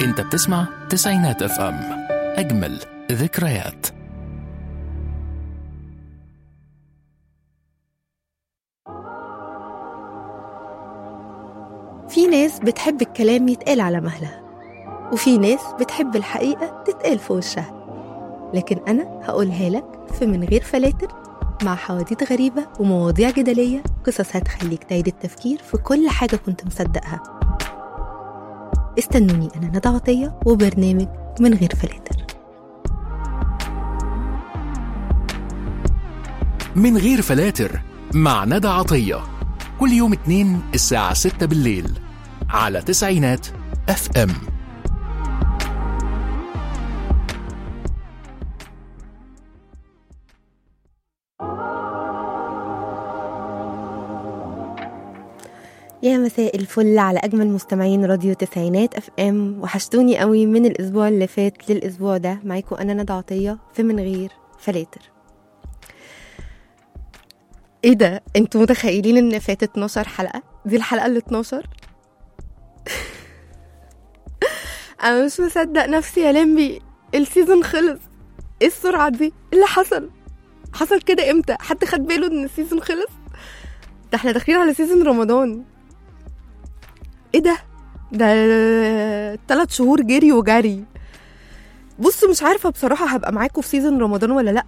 انت بتسمع تسعينات اف ام اجمل ذكريات في ناس بتحب الكلام يتقال على مهلها وفي ناس بتحب الحقيقة تتقال في وشها لكن أنا هقولها لك في من غير فلاتر مع حواديت غريبة ومواضيع جدلية قصص هتخليك تعيد التفكير في كل حاجة كنت مصدقها استنوني أنا ندى عطية وبرنامج من غير فلاتر من غير فلاتر مع ندى عطية كل يوم اتنين الساعة ستة بالليل على تسعينات اف ام يا مساء الفل على أجمل مستمعين راديو تسعينات اف ام وحشتوني قوي من الأسبوع اللي فات للأسبوع ده معاكم أنا ندى عطية في من غير فلاتر ايه ده انتوا متخيلين ان فاتت 12 حلقة دي الحلقة ال 12 انا مش مصدق نفسي يا لمبي السيزون خلص ايه السرعة دي إيه اللي حصل حصل كده امتى حد خد باله ان السيزون خلص ده احنا داخلين على سيزون رمضان ايه ده ده تلات شهور جري وجري بصوا مش عارفة بصراحة هبقى معاكم في سيزون رمضان ولا لأ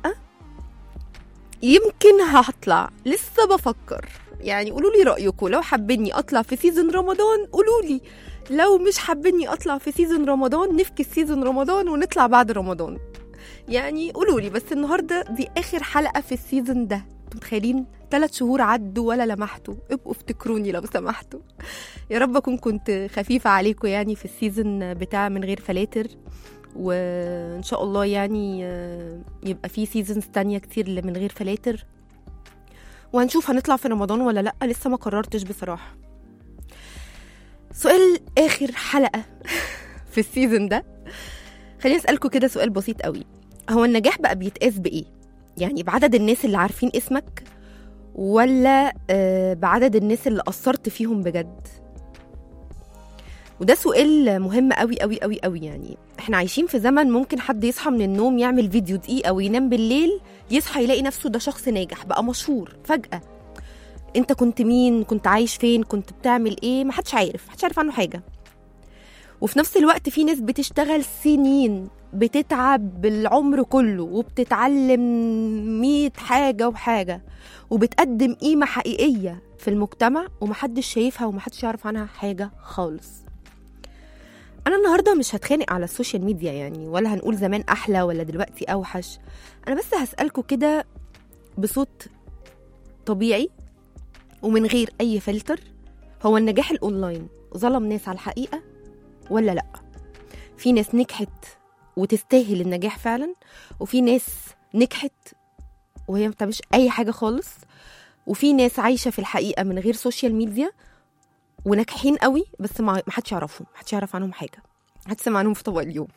يمكن هطلع لسه بفكر يعني قولوا لي رأيكم لو حابيني أطلع في سيزون رمضان قولوا لي لو مش حابيني أطلع في سيزون رمضان نفكس سيزون رمضان ونطلع بعد رمضان يعني قولوا لي بس النهارده دي آخر حلقة في السيزون ده انتوا متخيلين ثلاث شهور عدوا ولا لمحتوا ابقوا افتكروني لو سمحتوا يا رب اكون كنت خفيفه عليكم يعني في السيزون بتاع من غير فلاتر وان شاء الله يعني آه، يبقى في سيزونز تانية كتير اللي من غير فلاتر وهنشوف هنطلع في رمضان ولا لا لسه ما قررتش بصراحه سؤال اخر حلقه في السيزون ده خليني اسالكم كده سؤال بسيط قوي هو النجاح بقى بيتقاس بايه يعني بعدد الناس اللي عارفين اسمك ولا آه، بعدد الناس اللي أثرت فيهم بجد وده سؤال مهم قوي قوي قوي قوي يعني احنا عايشين في زمن ممكن حد يصحى من النوم يعمل فيديو دقيقة وينام بالليل يصحى يلاقي نفسه ده شخص ناجح بقى مشهور فجأة انت كنت مين كنت عايش فين كنت بتعمل ايه محدش عارف محدش عارف عنه حاجة وفي نفس الوقت في ناس بتشتغل سنين بتتعب بالعمر كله وبتتعلم مية حاجة وحاجة وبتقدم قيمة حقيقية في المجتمع ومحدش شايفها ومحدش يعرف عنها حاجة خالص أنا النهاردة مش هتخانق على السوشيال ميديا يعني ولا هنقول زمان أحلى ولا دلوقتي أوحش أنا بس هسألكوا كده بصوت طبيعي ومن غير أي فلتر هو النجاح الأونلاين ظلم ناس على الحقيقة ولا لأ في ناس نجحت وتستاهل النجاح فعلا وفي ناس نجحت وهي ما بتعملش اي حاجه خالص وفي ناس عايشه في الحقيقه من غير سوشيال ميديا وناجحين قوي بس ما ما حدش يعرفهم ما حدش يعرف عنهم حاجه ما حدش سمع عنهم في طبق اليوم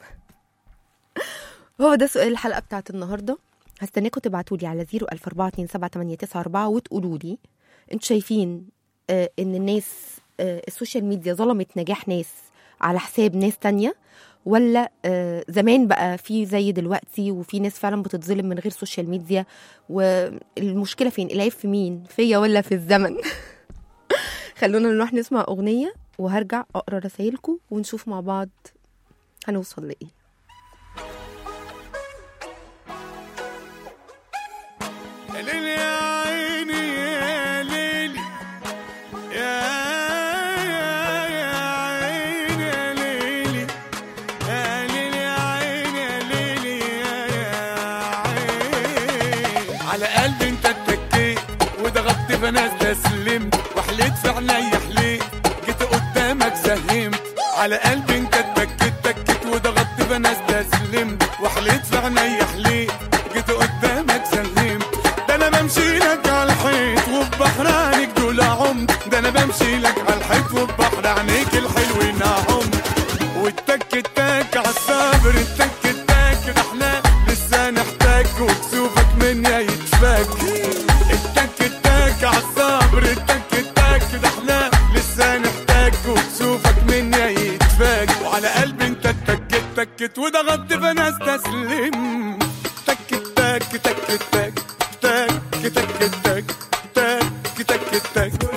هو ده سؤال الحلقه بتاعت النهارده هستناكم تبعتوا لي على 014278994 وتقولوا لي انتوا شايفين آه ان الناس آه السوشيال ميديا ظلمت نجاح ناس على حساب ناس تانية ولا آه زمان بقى في زي دلوقتي وفي ناس فعلا بتتظلم من غير سوشيال ميديا والمشكله فين العيب في مين فيا ولا في الزمن خلونا نروح نسمع اغنيه وهرجع اقرا رسايلكم ونشوف مع بعض هنوصل لايه يا ليلي يا عيني يا ليلي يا يا عيني يا ليلي يا ليلي يا عيني يا ليلي يا يا عيني على قلبي انت اتكيت وضغطت فانا استسلمت وحليت في عينيا حليت جيت قدامك سهمت على قلبي انت اتكيت تكيت وضغطت فانا استسلمت وحليت في عينيا حليت جيت قدامك سهمت ده انا بمشي لك على الحيط وبحر عينيك دول عمت ده انا بمشي لك على الحيط وبحر عينيك الحلوين عمت والتك التك عالصبر التك التك ده احنا لسه نحتاج وكسوفك من يا يتفك التك التك عالصبر التك التك ده احنا لسه نحتاج وكسوفك من يا يتفك وعلى قلبي انت تكت وضغطت فانا استسلم تك تك تك تك تك تك تك تك تك تك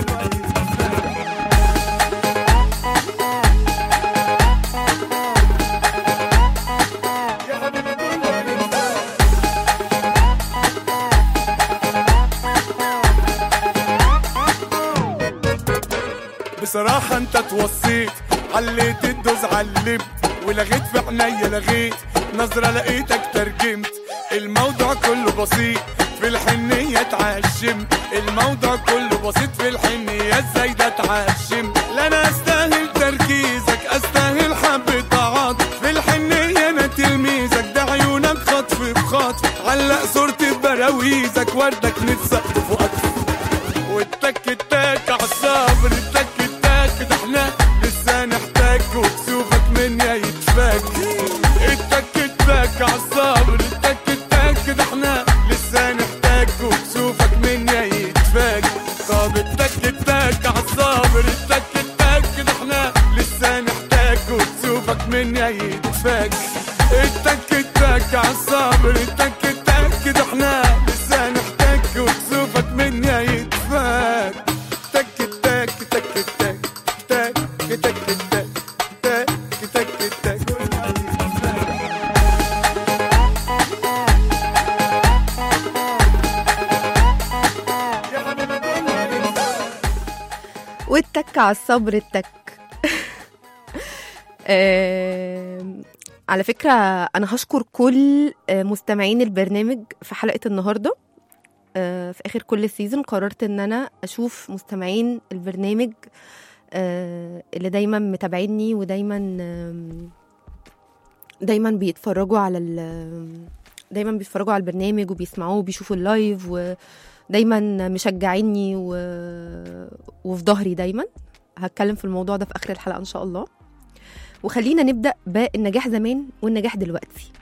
بصراحة انت توصيت عليت الدوز علمت ولغيت في عينيا لغيت نظرة لقيتك ترجمت الموضوع كله بسيط في الحنية اتعشمت الموضوع كله بسيط في الحنية ازاي ده اتعشمت لا انا استاهل تركيزك استاهل حبة عاطف في الحنية انا تلميذك ده عيونك خطف بخطف علق صورتي ببراويزك وردك نتسقف وقطف والتك التك عالصبر التك التك ده احنا لسه نحتاج وكسوفك مني يتفك التك التك عالصبر التك التك ده احنا لسه نحتاج وكسوفك مني يتفك طب التك التك عالصبر التك التك ده احنا لسه نحتاج وكسوفك مني يتفك التك التك عالصبر التك التك ده احنا لسه نحتاج وكسوفك مني يتفك تك تك تك تك تك تك تك تك تك تك والتك على الصبر التك آم، على فكرة أنا هشكر كل آه، مستمعين البرنامج في حلقة النهاردة آه، في آخر كل سيزون قررت إن أنا أشوف مستمعين البرنامج آه، اللي دايما متابعيني ودايما آم، دايما بيتفرجوا على ال- دايما بيتفرجوا على البرنامج وبيسمعوه وبيشوفوا اللايف ودايما مشجعيني و... وفي ظهري دايما هتكلم في الموضوع ده في اخر الحلقه ان شاء الله وخلينا نبدا بالنجاح زمان والنجاح دلوقتي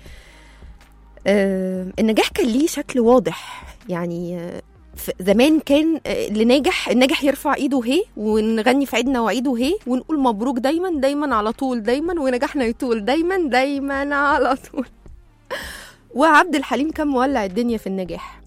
آه، النجاح كان ليه شكل واضح يعني آه، ف- زمان كان آه، اللي ناجح الناجح يرفع ايده هي ونغني في عيدنا وعيده هي ونقول مبروك دايما دايما على طول دايما ونجاحنا يطول دايما دايما على طول وعبد الحليم كان مولع الدنيا في النجاح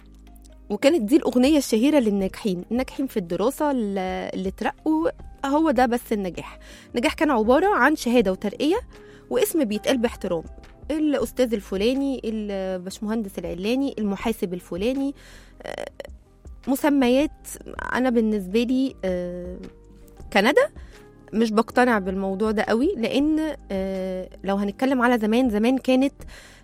وكانت دي الأغنية الشهيرة للناجحين الناجحين في الدراسة اللي اللي ترقوا هو ده بس النجاح النجاح كان عبارة عن شهادة وترقية واسم بيتقال باحترام الأستاذ الفلاني الباشمهندس العلاني المحاسب الفلاني آه، مسميات أنا بالنسبة لي آه، كندا مش بقتنع بالموضوع ده قوي لأن آه، لو هنتكلم على زمان زمان كانت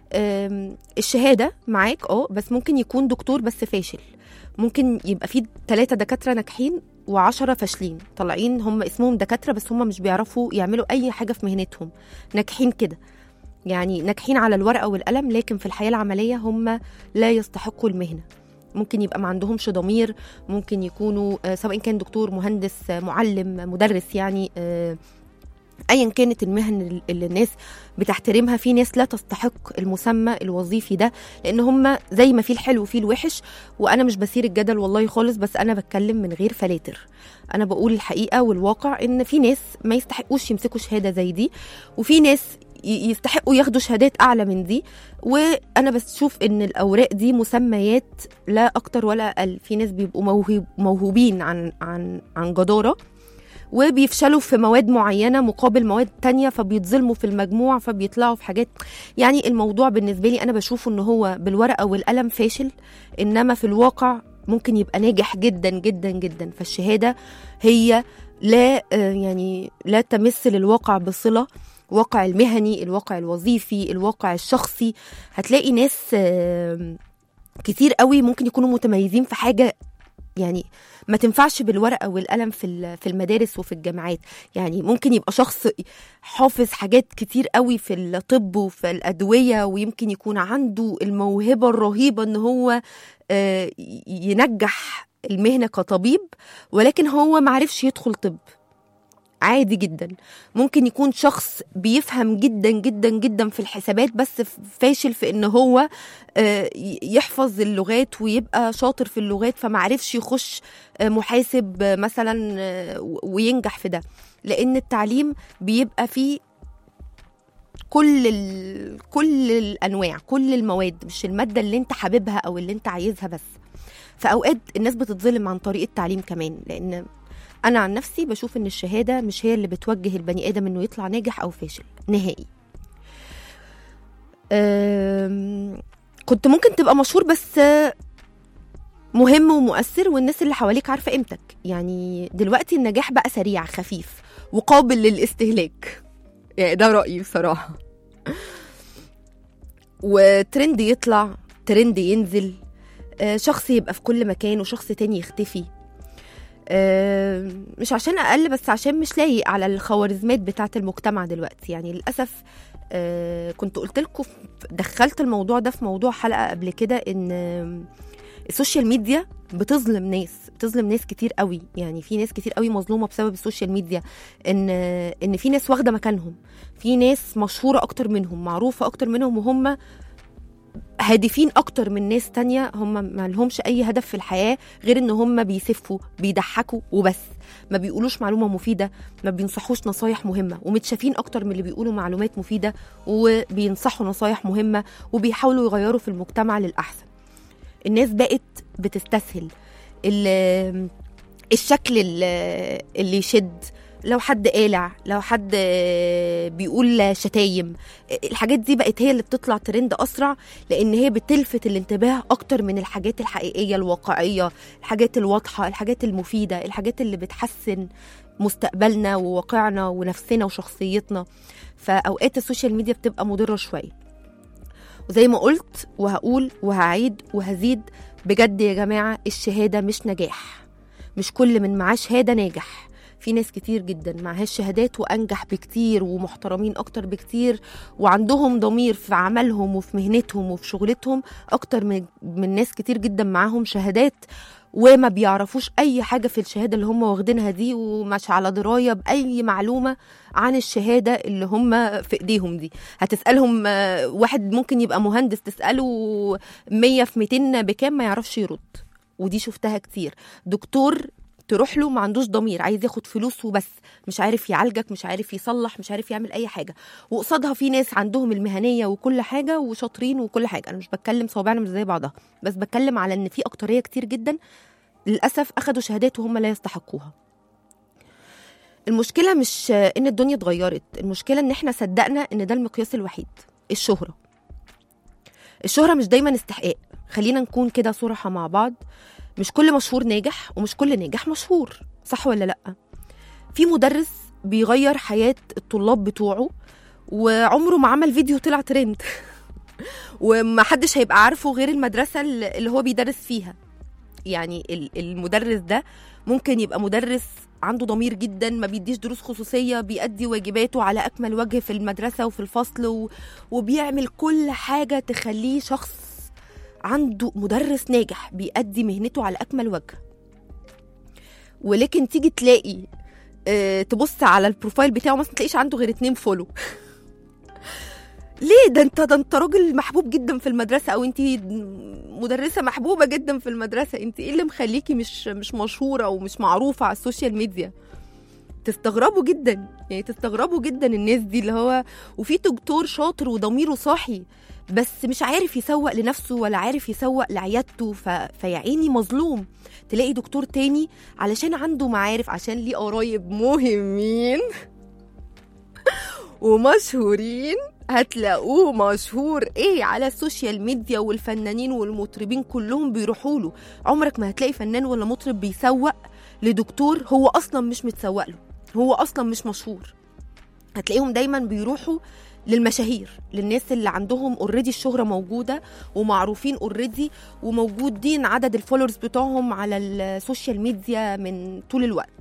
آم، الشهاده معاك اه بس ممكن يكون دكتور بس فاشل ممكن يبقى في ثلاثة دكاترة ناجحين وعشرة فاشلين طالعين هم اسمهم دكاترة بس هم مش بيعرفوا يعملوا أي حاجة في مهنتهم ناجحين كده يعني ناجحين على الورقة والقلم لكن في الحياة العملية هم لا يستحقوا المهنة ممكن يبقى ما عندهمش ضمير ممكن يكونوا آه، سواء كان دكتور مهندس آه، معلم مدرس يعني آه، ايا كانت المهن اللي الناس بتحترمها في ناس لا تستحق المسمى الوظيفي ده لان هم زي ما في الحلو وفي الوحش وانا مش بثير الجدل والله خالص بس انا بتكلم من غير فلاتر انا بقول الحقيقه والواقع ان في ناس ما يستحقوش يمسكوا شهاده زي دي وفي ناس ي- يستحقوا ياخدوا شهادات اعلى من دي وانا بشوف ان الاوراق دي مسميات لا اكتر ولا اقل في ناس بيبقوا موهوب موهوبين عن عن عن جداره وبيفشلوا في مواد معينة مقابل مواد تانية فبيتظلموا في المجموع فبيطلعوا في حاجات يعني الموضوع بالنسبة لي أنا بشوفه إن هو بالورقة والقلم فاشل إنما في الواقع ممكن يبقى ناجح جدا جدا جدا فالشهادة هي لا آه، يعني لا تمس للواقع بصلة الواقع المهني الواقع الوظيفي الواقع الشخصي هتلاقي ناس آه، كتير قوي ممكن يكونوا متميزين في حاجة يعني ما تنفعش بالورقه والقلم في ال- في المدارس وفي الجامعات يعني ممكن يبقى شخص حافظ حاجات كتير قوي في الطب وفي الادويه ويمكن يكون عنده الموهبه الرهيبه ان هو آه، ي- ينجح المهنه كطبيب ولكن هو معرفش يدخل طب عادي جدا ممكن يكون شخص بيفهم جدا جدا جدا في الحسابات بس فاشل في ان هو آه، ي- يحفظ اللغات ويبقى شاطر في اللغات فمعرفش يخش آه، محاسب آه، مثلا آه، و- وينجح في ده لان التعليم بيبقى فيه كل ال... كل الانواع كل المواد مش الماده اللي انت حاببها او اللي انت عايزها بس فاوقات الناس بتتظلم عن طريق التعليم كمان لان انا عن نفسي بشوف ان الشهاده مش هي اللي بتوجه البني ادم انه يطلع ناجح او فاشل نهائي أم... كنت ممكن تبقى مشهور بس مهم ومؤثر والناس اللي حواليك عارفه قيمتك يعني دلوقتي النجاح بقى سريع خفيف وقابل للاستهلاك يعني ده رايي بصراحه وترند يطلع ترند ينزل آه، شخص يبقى في كل مكان وشخص تاني يختفي آه، مش عشان اقل بس عشان مش لايق على الخوارزمات بتاعه المجتمع دلوقتي يعني للاسف آه، كنت قلت لكم دخلت الموضوع ده في موضوع حلقه قبل كده ان آه، السوشيال ميديا بتظلم ناس بتظلم ناس كتير قوي يعني في ناس كتير قوي مظلومه بسبب السوشيال ميديا ان ان في ناس واخده مكانهم في ناس مشهوره اكتر منهم معروفه اكتر منهم وهم هادفين اكتر من ناس تانية هم ما لهمش اي هدف في الحياه غير ان هم بيسفوا بيضحكوا وبس ما بيقولوش معلومه مفيده ما بينصحوش نصايح مهمه ومتشافين اكتر من اللي بيقولوا معلومات مفيده وبينصحوا نصايح مهمه وبيحاولوا يغيروا في المجتمع للاحسن الناس بقت بتستسهل ال- الشكل ال- اللي يشد لو حد قالع لو حد بيقول شتايم الحاجات دي بقت هي اللي بتطلع ترند اسرع لان هي بتلفت الانتباه اكتر من الحاجات الحقيقيه الواقعيه الحاجات الواضحه الحاجات المفيده الحاجات اللي بتحسن مستقبلنا وواقعنا ونفسنا وشخصيتنا فاوقات السوشيال ميديا بتبقى مضره شويه وزي ما قلت وهقول وهعيد وهزيد بجد يا جماعه الشهاده مش نجاح مش كل من معاه شهاده ناجح في ناس كتير جدا معهاش شهادات وانجح بكتير ومحترمين اكتر بكتير وعندهم ضمير في عملهم وفي مهنتهم وفي شغلتهم اكتر من من ناس كتير جدا معاهم شهادات وما بيعرفوش اي حاجه في الشهاده اللي هم واخدينها دي ومش على درايه باي معلومه عن الشهاده اللي هم في ايديهم دي هتسالهم آه، واحد ممكن يبقى مهندس تساله 100 في 200 بكام ما يعرفش يرد ودي شفتها كتير دكتور تروح له ما عندوش ضمير عايز ياخد فلوس وبس مش عارف يعالجك مش عارف يصلح مش عارف يعمل اي حاجه وقصادها في ناس عندهم المهنيه وكل حاجه وشاطرين وكل حاجه انا مش بتكلم صوابعنا مش زي بعضها بس بتكلم على ان في اكتريه كتير جدا للاسف اخدوا شهادات وهم لا يستحقوها المشكله مش ان الدنيا اتغيرت المشكله ان احنا صدقنا ان ده المقياس الوحيد الشهره الشهره مش دايما استحقاق خلينا نكون كده صراحه مع بعض مش كل مشهور ناجح ومش كل ناجح مشهور صح ولا لا في مدرس بيغير حياه الطلاب بتوعه وعمره ما عمل فيديو طلع ترند ومحدش هيبقى عارفه غير المدرسه اللي هو بيدرس فيها يعني ال- المدرس ده ممكن يبقى مدرس عنده ضمير جدا ما بيديش دروس خصوصيه بيأدي واجباته على اكمل وجه في المدرسه وفي الفصل و... وبيعمل كل حاجه تخليه شخص عنده مدرس ناجح بيأدي مهنته على اكمل وجه ولكن تيجي تلاقي آه، تبص على البروفايل بتاعه مثلا تلاقيش عنده غير اتنين فولو ليه ده انت ده انت راجل محبوب جدا في المدرسه او انت مدرسه محبوبه جدا في المدرسه انت ايه اللي مخليكي مش مش مشهوره ومش معروفه على السوشيال ميديا تستغربوا جدا يعني تستغربوا جدا الناس دي اللي هو وفي دكتور شاطر وضميره صاحي بس مش عارف يسوق لنفسه ولا عارف يسوق لعيادته ف... فيا عيني مظلوم تلاقي دكتور تاني علشان عنده معارف عشان ليه قرايب مهمين ومشهورين هتلاقوه مشهور ايه على السوشيال ميديا والفنانين والمطربين كلهم بيروحوا له عمرك ما هتلاقي فنان ولا مطرب بيسوق لدكتور هو اصلا مش متسوق له هو اصلا مش مشهور هتلاقيهم دايما بيروحوا للمشاهير للناس اللي عندهم اوريدي الشهره موجوده ومعروفين اوريدي وموجودين عدد الفولورز بتوعهم على السوشيال ميديا من طول الوقت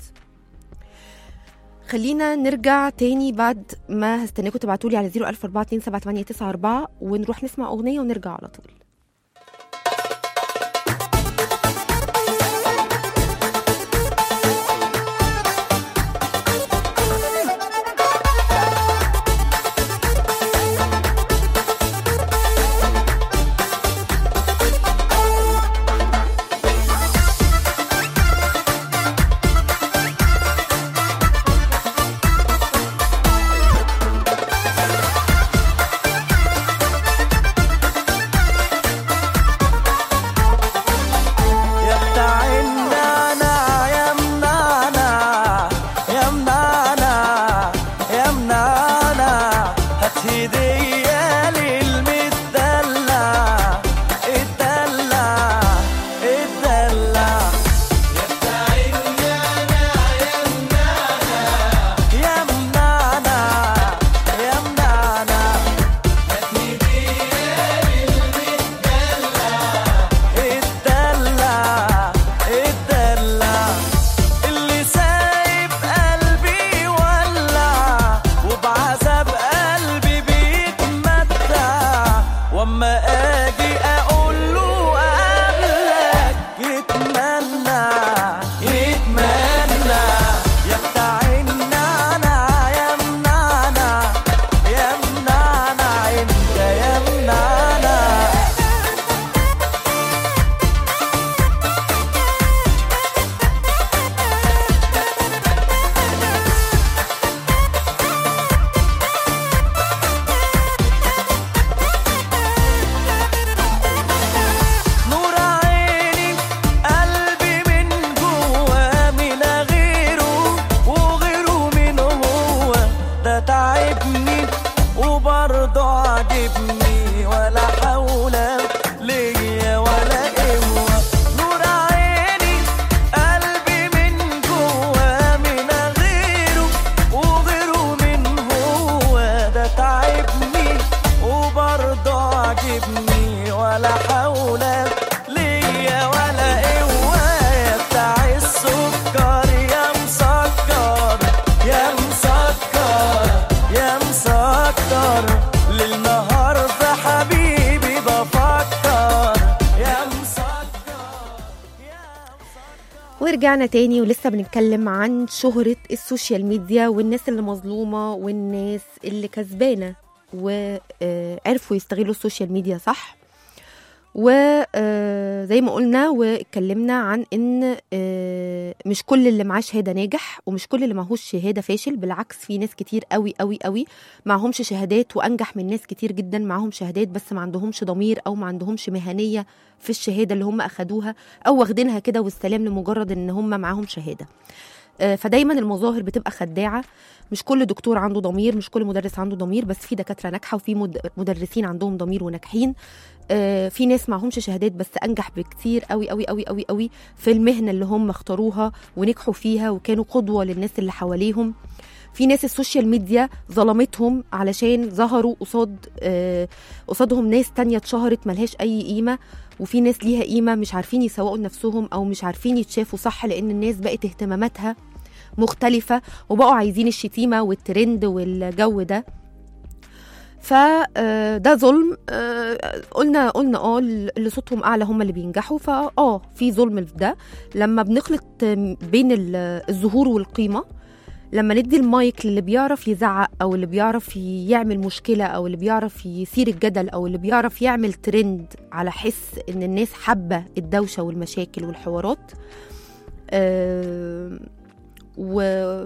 خلينا نرجع تاني بعد ما هستناكم تبعتولي على 014278994 ونروح نسمع اغنيه ونرجع على طول عاجبني ولا حول ليا ولا قوة نور عيني قلبي من جوا من غيره وغيره من هو ده تعبني وبرضه عاجبني ولا حول ليا ولا قوة يا بتاع السكر يا مسكر يا مسكر يا مسكر للنهار في حبيبي بفكر يا مسكر ورجعنا تاني ولسه بنتكلم عن شهرة السوشيال ميديا والناس اللي مظلومة والناس اللي كسبانة وعرفوا يستغلوا السوشيال ميديا صح وزي ما قلنا واتكلمنا عن ان آه، مش كل اللي معاه شهاده ناجح ومش كل اللي معهوش شهاده فاشل بالعكس في ناس كتير قوي قوي قوي معهمش شهادات وانجح من ناس كتير جدا معاهم شهادات بس ما عندهمش ضمير او ما عندهمش مهنيه في الشهاده اللي هم اخدوها او واخدينها كده والسلام لمجرد ان هم معاهم شهاده آه، فدايما المظاهر بتبقى خداعه مش كل دكتور عنده ضمير مش كل مدرس عنده ضمير بس في دكاتره ناجحه وفي مد- مدرسين عندهم ضمير وناجحين آه، في ناس معهمش شهادات بس انجح بكتير قوي قوي قوي قوي قوي في المهنه اللي هم اختاروها ونجحوا فيها وكانوا قدوه للناس اللي حواليهم في ناس السوشيال ميديا ظلمتهم علشان ظهروا قصاد آه، قصادهم ناس تانية اتشهرت ملهاش أي قيمة وفي ناس ليها قيمة مش عارفين يسوقوا لنفسهم أو مش عارفين يتشافوا صح لأن الناس بقت اهتماماتها مختلفة وبقوا عايزين الشتيمة والترند والجو ده فده ظلم آه، قلنا قلنا اه اللي صوتهم اعلى هم اللي بينجحوا فاه في ظلم في ده لما بنخلط بين ال- الظهور والقيمه لما ندي المايك للي بيعرف يزعق او اللي بيعرف يعمل مشكله او اللي بيعرف يثير الجدل او اللي بيعرف يعمل ترند على حس ان الناس حابه الدوشه والمشاكل والحوارات آه و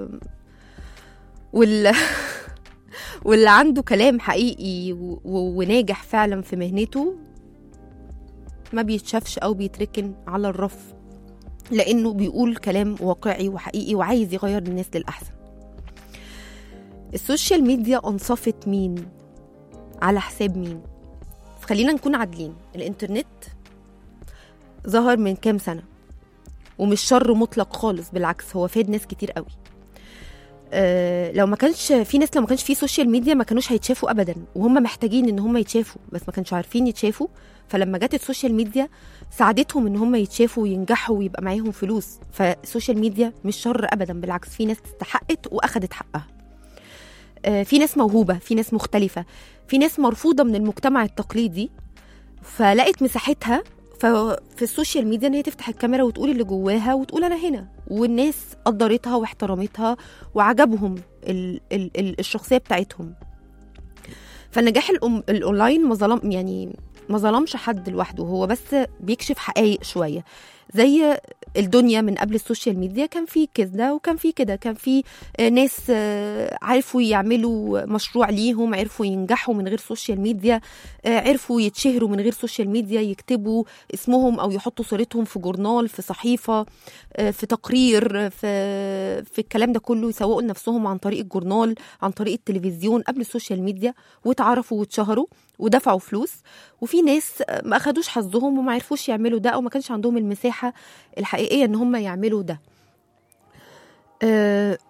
وال واللي عنده كلام حقيقي و... و... وناجح فعلا في مهنته ما بيتشافش او بيتركن على الرف لانه بيقول كلام واقعي وحقيقي وعايز يغير الناس للاحسن السوشيال ميديا انصفت مين على حساب مين خلينا نكون عادلين الانترنت ظهر من كام سنه ومش شر مطلق خالص بالعكس هو فاد ناس كتير قوي آه، لو ما كانش في ناس لو ما كانش في سوشيال ميديا ما كانوش هيتشافوا ابدا وهم محتاجين ان هم يتشافوا بس ما كانش عارفين يتشافوا فلما جت السوشيال ميديا ساعدتهم ان هم يتشافوا وينجحوا ويبقى معاهم فلوس فالسوشيال ميديا مش شر ابدا بالعكس في ناس استحقت واخدت حقها آه، في ناس موهوبه في ناس مختلفه في ناس مرفوضه من المجتمع التقليدي فلقت مساحتها ففي السوشيال ميديا ان هي تفتح الكاميرا وتقول اللي جواها وتقول انا هنا والناس قدرتها واحترمتها وعجبهم ال ال ال الشخصيه بتاعتهم فالنجاح الأم الاونلاين ما ظلم يعني ما ظلمش حد لوحده هو بس بيكشف حقائق شويه زي الدنيا من قبل السوشيال ميديا كان في كده وكان في كده كان في آه، ناس آه، عرفوا يعملوا مشروع ليهم عرفوا ينجحوا من غير سوشيال ميديا آه، عرفوا يتشهروا من غير سوشيال ميديا يكتبوا اسمهم او يحطوا صورتهم في جورنال في صحيفه آه، في تقرير في في الكلام ده كله يسوقوا لنفسهم عن طريق الجورنال عن طريق التلفزيون قبل السوشيال ميديا واتعرفوا واتشهروا ودفعوا فلوس وفي ناس آه، ما اخدوش حظهم وما عرفوش يعملوا ده او ما كانش عندهم المساحه الحقيقيه ان هم يعملوا ده آه،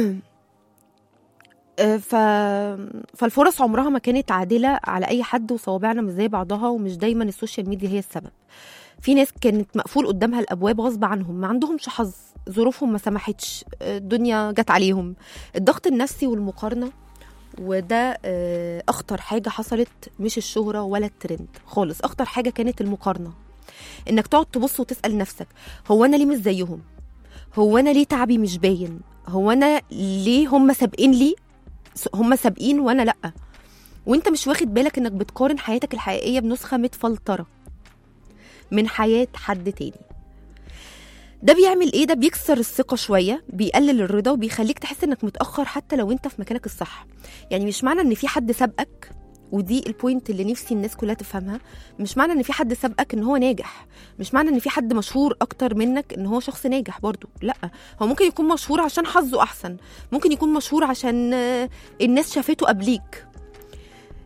آه، ف... فالفرص عمرها ما كانت عادلة على أي حد وصوابعنا مش زي بعضها ومش دايما السوشيال ميديا هي السبب في ناس كانت مقفول قدامها الأبواب غصب عنهم ما عندهمش حظ ظروفهم ما سمحتش آه، الدنيا جت عليهم الضغط النفسي والمقارنة وده آه، أخطر حاجة حصلت مش الشهرة ولا الترند خالص أخطر حاجة كانت المقارنة إنك تقعد تبص وتسأل نفسك هو أنا ليه مش زيهم هو أنا ليه تعبي مش باين هو أنا ليه هم سابقين لي هم سابقين وانا لا وانت مش واخد بالك انك بتقارن حياتك الحقيقيه بنسخه متفلتره من حياه حد تاني ده بيعمل ايه ده بيكسر الثقه شويه بيقلل الرضا وبيخليك تحس انك متاخر حتى لو انت في مكانك الصح يعني مش معنى ان في حد سابقك ودي البوينت اللي نفسي الناس كلها تفهمها مش معنى ان في حد سابقك ان هو ناجح مش معنى ان في حد مشهور اكتر منك ان هو شخص ناجح برضو لا هو ممكن يكون مشهور عشان حظه احسن ممكن يكون مشهور عشان آه، الناس شافته قبليك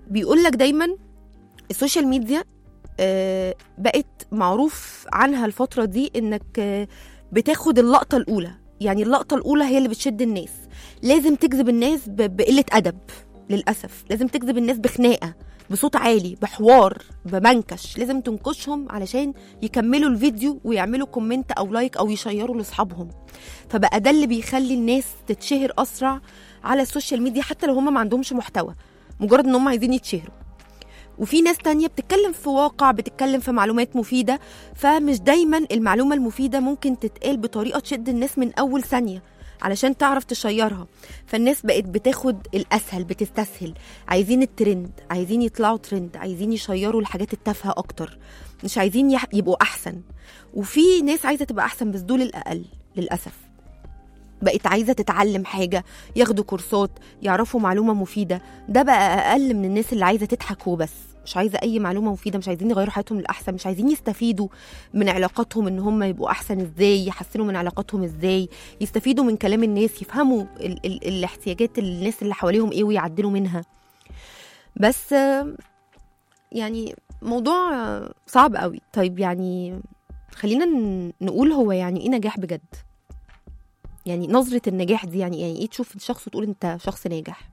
بيقول لك دايما السوشيال ميديا آه، بقت معروف عنها الفترة دي انك آه، بتاخد اللقطة الأولى يعني اللقطة الأولى هي اللي بتشد الناس لازم تجذب الناس ب- بقلة أدب للأسف لازم تجذب الناس بخناقة بصوت عالي بحوار بمنكش لازم تنكشهم علشان يكملوا الفيديو ويعملوا كومنت أو لايك أو يشيروا لأصحابهم فبقى ده اللي بيخلي الناس تتشهر أسرع على السوشيال ميديا حتى لو هم ما عندهمش محتوى مجرد ان هم عايزين يتشهروا وفي ناس تانية بتتكلم في واقع بتتكلم في معلومات مفيدة فمش دايما المعلومة المفيدة ممكن تتقال بطريقة تشد الناس من أول ثانية علشان تعرف تشيرها فالناس بقت بتاخد الأسهل بتستسهل عايزين الترند عايزين يطلعوا ترند عايزين يشيروا الحاجات التافهة أكتر مش عايزين يح- يبقوا أحسن وفي ناس عايزة تبقى أحسن بس دول الأقل للأسف بقت عايزة تتعلم حاجة ياخدوا كورسات يعرفوا معلومة مفيدة ده بقى أقل من الناس اللي عايزة تضحك وبس مش عايزة أي معلومة مفيدة مش عايزين يغيروا حياتهم للأحسن مش عايزين يستفيدوا من علاقاتهم إن هم يبقوا أحسن إزاي يحسنوا من علاقاتهم إزاي يستفيدوا من كلام الناس يفهموا ال- ال- الاحتياجات الناس اللي حواليهم إيه ويعدلوا منها بس آه، يعني موضوع آه، صعب قوي طيب يعني خلينا ن- نقول هو يعني ايه نجاح بجد يعني نظرة النجاح دي يعني يعني ايه تشوف الشخص وتقول انت شخص ناجح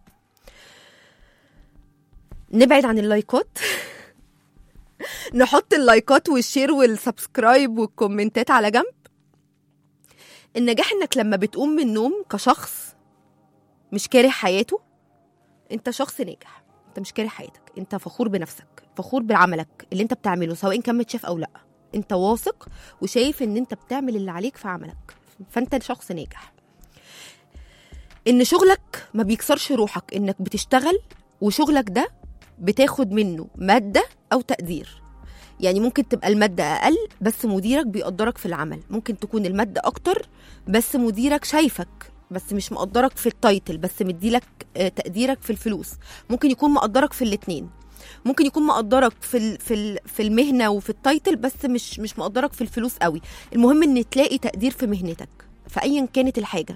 نبعد عن اللايكات نحط اللايكات والشير والسبسكرايب والكومنتات على جنب النجاح انك لما بتقوم من النوم كشخص مش كاره حياته انت شخص ناجح انت مش كاره حياتك انت فخور بنفسك فخور بعملك اللي انت بتعمله سواء كان متشاف او لا انت واثق وشايف ان انت بتعمل اللي عليك في عملك فانت شخص ناجح ان شغلك ما بيكسرش روحك انك بتشتغل وشغلك ده بتاخد منه مادة او تقدير يعني ممكن تبقى المادة أقل بس مديرك بيقدرك في العمل ممكن تكون المادة أكتر بس مديرك شايفك بس مش مقدرك في التايتل بس مديلك آه، تقديرك في الفلوس ممكن يكون مقدرك في الاتنين ممكن يكون مقدرك في ال- في ال- في المهنه وفي التايتل بس مش مش مقدرك في الفلوس قوي المهم ان تلاقي تقدير في مهنتك فايا كانت الحاجه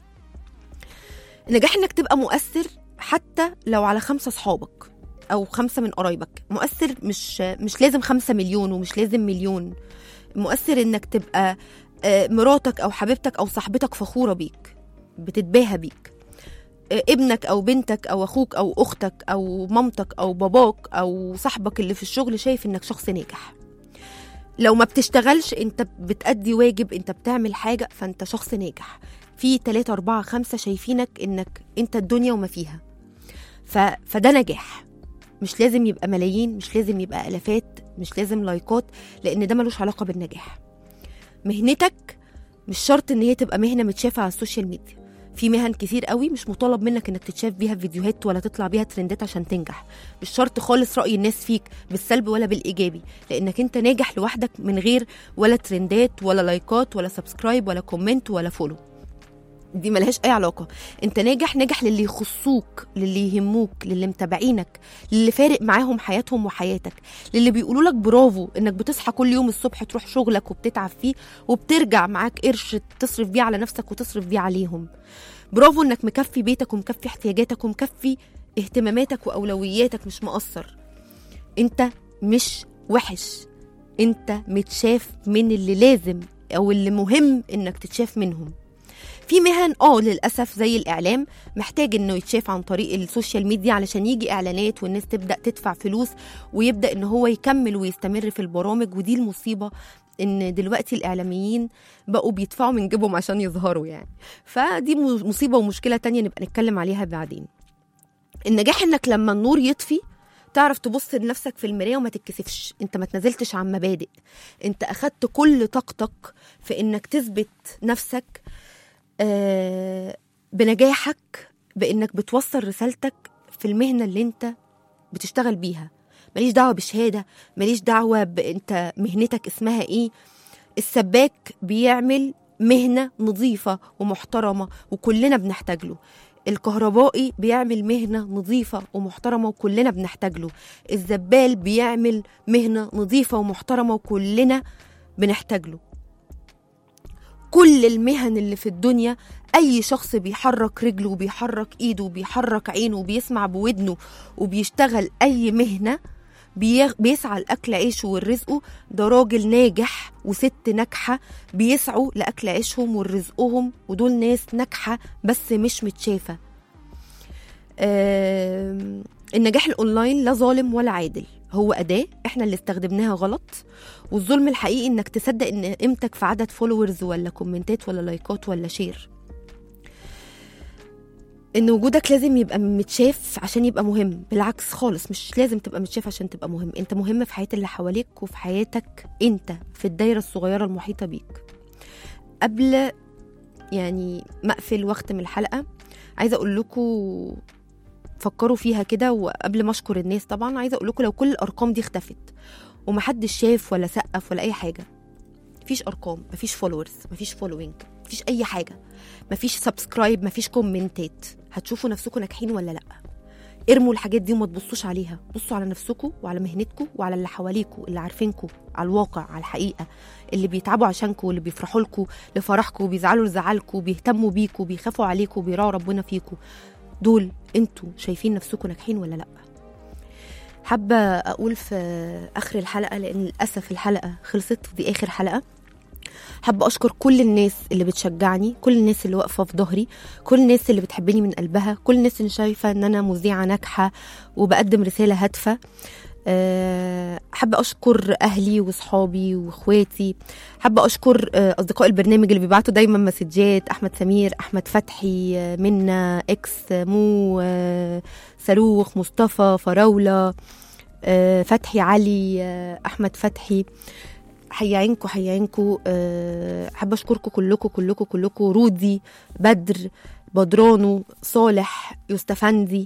النجاح انك تبقى مؤثر حتى لو على خمسه صحابك او خمسه من قرايبك مؤثر مش مش لازم خمسة مليون ومش لازم مليون مؤثر انك تبقى آه، مراتك او حبيبتك او صاحبتك فخوره بيك بتتباهى بيك آه، ابنك او بنتك او اخوك او اختك او مامتك او باباك او صاحبك اللي في الشغل شايف انك شخص ناجح لو ما بتشتغلش انت بتأدي واجب انت بتعمل حاجة فانت شخص ناجح في تلاتة أربعة خمسة شايفينك انك انت الدنيا وما فيها ف... فده نجاح مش لازم يبقى ملايين مش لازم يبقى ألفات مش لازم لايكات لأن ده ملوش علاقة بالنجاح مهنتك مش شرط ان هي تبقى مهنة متشافة على السوشيال ميديا في مهن كتير قوي مش مطالب منك انك تتشاف بيها في فيديوهات ولا تطلع بيها ترندات عشان تنجح مش شرط خالص رأي الناس فيك بالسلب ولا بالإيجابي لأنك انت ناجح لوحدك من غير ولا ترندات ولا لايكات ولا سبسكرايب ولا كومنت ولا فولو دي ملهاش اي علاقه انت ناجح ناجح للي يخصوك للي يهموك للي متابعينك للي فارق معاهم حياتهم وحياتك للي بيقولوا لك برافو انك بتصحى كل يوم الصبح تروح شغلك وبتتعب فيه وبترجع معاك قرش تصرف بيه على نفسك وتصرف بيه عليهم برافو انك مكفي بيتك ومكفي احتياجاتك ومكفي اهتماماتك واولوياتك مش مقصر انت مش وحش انت متشاف من اللي لازم او اللي مهم انك تتشاف منهم في مهن اه للاسف زي الاعلام محتاج انه يتشاف عن طريق السوشيال ميديا علشان يجي اعلانات والناس تبدا تدفع فلوس ويبدا ان هو يكمل ويستمر في البرامج ودي المصيبه ان دلوقتي الاعلاميين بقوا بيدفعوا من جيبهم عشان يظهروا يعني فدي م- مصيبه ومشكله تانية نبقى نتكلم عليها بعدين النجاح انك لما النور يطفي تعرف تبص لنفسك في المرايه وما تتكسفش انت ما تنزلتش عن مبادئ انت اخدت كل طاقتك في انك تثبت نفسك آه، بنجاحك بانك بتوصل رسالتك في المهنه اللي انت بتشتغل بيها ماليش دعوه بشهاده ماليش دعوه بانت مهنتك اسمها ايه السباك بيعمل مهنه نظيفه ومحترمه وكلنا بنحتاج له الكهربائي بيعمل مهنة نظيفة ومحترمة وكلنا بنحتاج له الزبال بيعمل مهنة نظيفة ومحترمة وكلنا بنحتاج له كل المهن اللي في الدنيا اي شخص بيحرك رجله وبيحرك ايده وبيحرك عينه وبيسمع بودنه وبيشتغل اي مهنه بيغ- بيسعى لاكل عيشه ورزقه ده راجل ناجح وست ناجحه بيسعوا لاكل عيشهم ورزقهم ودول ناس ناجحه بس مش متشافه آم، النجاح الاونلاين لا ظالم ولا عادل هو اداه احنا اللي استخدمناها غلط والظلم الحقيقي انك تصدق ان قيمتك في عدد فولورز ولا كومنتات ولا لايكات ولا شير ان وجودك لازم يبقى متشاف عشان يبقى مهم بالعكس خالص مش لازم تبقى متشاف عشان تبقى مهم انت مهم في حياة اللي حواليك وفي حياتك انت في الدايرة الصغيرة المحيطة بيك قبل يعني ما اقفل وقت من الحلقة عايزة اقول لكم فكروا فيها كده وقبل ما اشكر الناس طبعا عايزة اقول لكم لو كل الارقام دي اختفت ومحدش شاف ولا سقف ولا اي حاجة مفيش ارقام مفيش فولورز مفيش فولوينج مفيش اي حاجة مفيش سبسكرايب مفيش كومنتات هتشوفوا نفسكم ناجحين ولا لا ارموا الحاجات دي وما تبصوش عليها بصوا على نفسكم وعلى مهنتكم وعلى اللي حواليكوا اللي عارفينكم على الواقع على الحقيقه اللي بيتعبوا عشانكم واللي بيفرحوا لكم لفرحكم وبيزعلوا لزعلكم وبيهتموا بيكم وبيخافوا عليكم وبيراعوا ربنا فيكم دول انتوا شايفين نفسكم ناجحين ولا لا حابه اقول في اخر الحلقه لان للاسف الحلقه خلصت ودي اخر حلقه حابة أشكر كل الناس اللي بتشجعني كل الناس اللي واقفة في ظهري كل الناس اللي بتحبني من قلبها كل الناس اللي شايفة إن أنا مذيعة ناجحة وبقدم رسالة هادفة أه حابة أشكر أهلي وصحابي وإخواتي حابة أشكر أه أصدقاء البرنامج اللي بيبعتوا دايما مسجات أحمد سمير أحمد فتحي أه منا إكس مو أه صاروخ مصطفى فراولة أه فتحي علي أه أحمد فتحي حيعينكم حيعينكم أه حابه اشكركم كلكم كلكم كلكم رودي بدر بدرانو صالح يوستفندي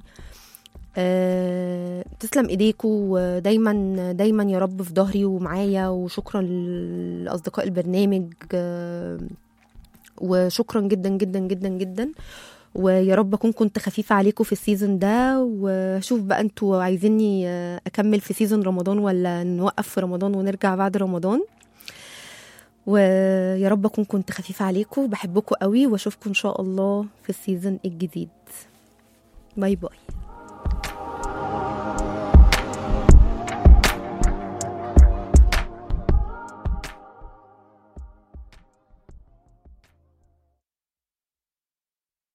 أه تسلم ايديكم ودايما دايما يا رب في ظهري ومعايا وشكرا لاصدقاء البرنامج أه وشكرا جدا جدا جدا جدا ويا رب اكون كنت خفيفه عليكم في السيزون ده وشوف بقى انتوا عايزيني آه، اكمل في سيزون رمضان ولا نوقف في رمضان ونرجع بعد رمضان ويا رب اكون كنت خفيفه عليكم بحبكم قوي واشوفكم ان شاء الله في السيزون الجديد باي باي